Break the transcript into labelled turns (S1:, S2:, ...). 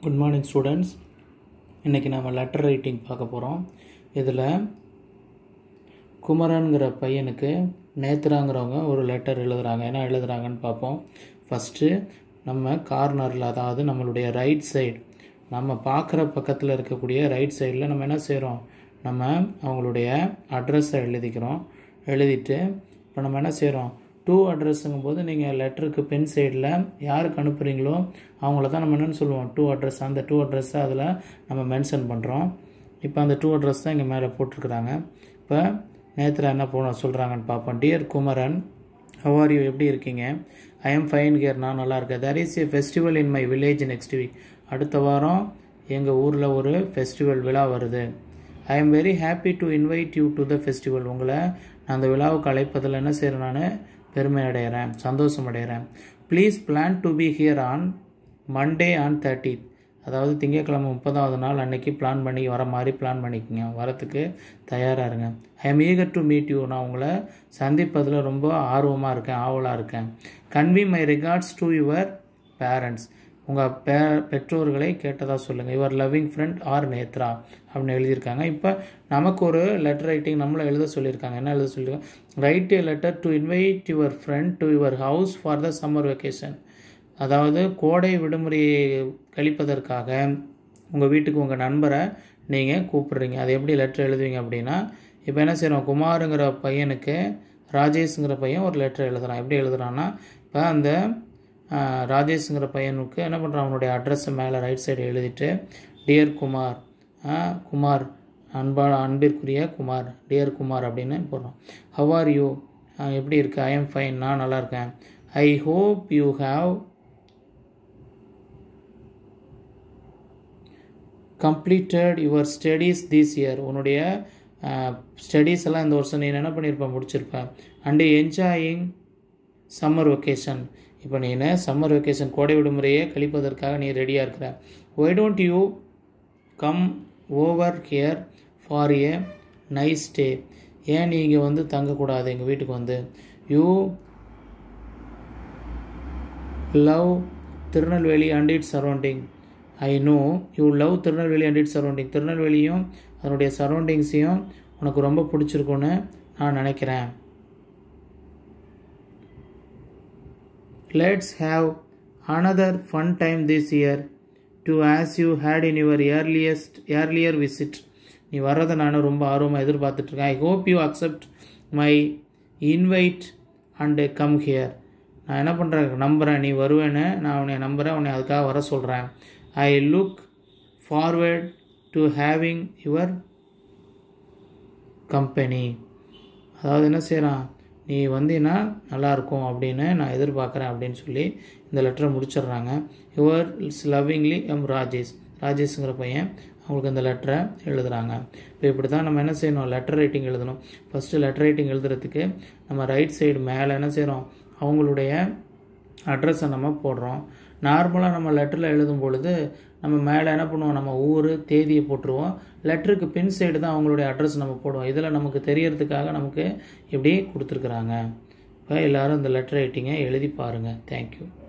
S1: good morning students இன்றைக்கி நம்ம letter writing பார்க்க போகிறோம் இதில் குமரன்கிற பையனுக்கு நேத்ராங்கிறவங்க ஒரு லெட்டர் எழுதுகிறாங்க என்ன எழுதுகிறாங்கன்னு பார்ப்போம் ஃபஸ்ட்டு நம்ம கார்னரில் அதாவது நம்மளுடைய ரைட் சைடு நம்ம பார்க்குற பக்கத்தில் இருக்கக்கூடிய ரைட் சைடில் நம்ம என்ன செய்கிறோம் நம்ம அவங்களுடைய அட்ரஸை எழுதிக்கிறோம் எழுதிட்டு இப்போ நம்ம என்ன செய்கிறோம் டூ அட்ரஸுங்கும் போது நீங்கள் லெட்டருக்கு பென் சைடில் யாருக்கு அனுப்புகிறீங்களோ அவங்கள தான் நம்ம என்னென்னு சொல்லுவோம் டூ அட்ரஸ் அந்த டூ அட்ரஸை அதில் நம்ம மென்ஷன் பண்ணுறோம் இப்போ அந்த டூ அட்ரஸ் தான் இங்கே மேலே போட்டிருக்கிறாங்க இப்போ நேத்திர என்ன போன சொல்கிறாங்கன்னு பார்ப்போம் டியர் குமரன் ஹவ் யூ எப்படி இருக்கீங்க ஐ எம் ஃபைன் கேர் நான் நல்லா இருக்கேன் there is a festival in my village next week அடுத்த வாரம் எங்கள் ஊரில் ஒரு ஃபெஸ்டிவல் விழா வருது I am very happy to invite you to the festival உங்களை நான் அந்த விழாவுக்கு அழைப்பதில் என்ன செய்கிறேன் நான் பெருமை அடைகிறேன் சந்தோஷம் அடைகிறேன் please plan to be here on Monday on thirty அதாவது திங்கட்கிழமை முப்பதாவது நாள் அன்னைக்கு பிளான் பண்ணி வர மாதிரி பிளான் பண்ணிக்கோங்க வரத்துக்கு தயாராக இருங்க I am eager to meet you நான் உங்களை சந்திப்பதில் ரொம்ப ஆர்வமாக இருக்கேன் ஆவலாக இருக்கேன் convey my regards to your parents உங்கள் பே பெற்றோர்களை கேட்டதாக சொல்லுங்கள் your loving friend R Nethra அப்படின்னு எழுதியிருக்காங்க இப்போ நமக்கு ஒரு லெட்டர் ரைட்டிங் நம்மளை எழுத சொல்லியிருக்காங்க என்ன எழுத சொல்லியிருக்காங்க write a letter to invite your friend to your house for the summer vacation அதாவது கோடை விடுமுறையை கழிப்பதற்காக உங்கள் வீட்டுக்கு உங்கள் நண்பரை நீங்கள் கூப்பிடுறீங்க அதை எப்படி லெட்டர் எழுதுவீங்க அப்படின்னா இப்போ என்ன செய்கிறோம் குமாருங்கிற பையனுக்கு ராஜேஷுங்கிற பையன் ஒரு லெட்டர் எழுதுகிறான் எப்படி எழுதுறான்னா இப்போ அந்த ராஜேஷுங்கிற பையனுக்கு என்ன பண்ணுறான் அவனுடைய அட்ரஸை மேலே ரைட் சைடு எழுதிட்டு டியர் குமார் குமார் அன்பா அன்பிற்குரிய குமார் டியர் குமார் அப்படின்னு போடுறோம் ஹவ் ஆர் யூ எப்படி இருக்கு ஐ எம் ஃபைன் நான் நல்லா இருக்கேன் I hope you have completed your studies this year உன்னுடைய ஸ்டடீஸ் எல்லாம் இந்த வருஷம் நீ என்ன பண்ணியிருப்ப முடிச்சிருப்பேன் அண்டு என்ஜாயிங் சம்மர் வெக்கேஷன் இப்போ நீ சம்மர் வெக்கேஷன் கோடை விடுமுறையை கழிப்பதற்காக நீ ரெடியாக இருக்கிற why don't you come over here for a nice day ஏன் நீ இங்கே வந்து தங்கக்கூடாது எங்கள் வீட்டுக்கு வந்து you love Tirunelveli and its surrounding I know you love Tirunelveli and its surrounding திருநெல்வேலியும் அதனுடைய சரௌண்டிங்ஸையும் உனக்கு ரொம்ப பிடிச்சிருக்குன்னு நான் நினைக்கிறேன் let's have another fun time this year too as you had in your earliest earlier visit நீ வர்றதை நான் ரொம்ப ஆர்வமாக எதிர்பார்த்துட்ருக்கேன் I hope you accept my invite and come here நான் என்ன பண்ணுறேன் நம்புகிறேன் நீ வருவேன்னு நான் உன்னை நம்புகிறேன் உன்னை அதுக்காக வர சொல்கிறேன் I look forward to having your company அதாவது என்ன செய்கிறான் நீ வந்தீங்கன்னா நல்லாயிருக்கும் அப்படின்னு நான் எதிர்பார்க்குறேன் அப்படின்னு சொல்லி இந்த லெட்டரை முடிச்சிடுறாங்க your its lovingly M Rajesh ராஜேஷுங்கிற பையன் அவங்களுக்கு இந்த லெட்டரை எழுதுகிறாங்க இப்போ இப்படி தான் நம்ம என்ன செய்யணும் லெட்டர் ரைட்டிங் எழுதணும் ஃபஸ்ட்டு லெட்டர் ரைட்டிங் எழுதுறதுக்கு நம்ம ரைட் சைடு மேலே என்ன செய்கிறோம் அவங்களுடைய அட்ரஸை நம்ம போடுறோம் நார்மலாக நம்ம லெட்டரில் எழுதும் பொழுது நம்ம மேலே என்ன பண்ணுவோம் நம்ம ஊர் தேதியை போட்டுருவோம் லெட்டருக்கு பின் சைடு தான் அவங்களுடைய அட்ரஸ் நம்ம போடுவோம் இதில் நமக்கு தெரியறதுக்காக நமக்கு இப்படி கொடுத்துருக்குறாங்க இப்போ எல்லோரும் இந்த லெட்டர் ரைட்டிங்கை எழுதி பாருங்கள் தேங்க்யூ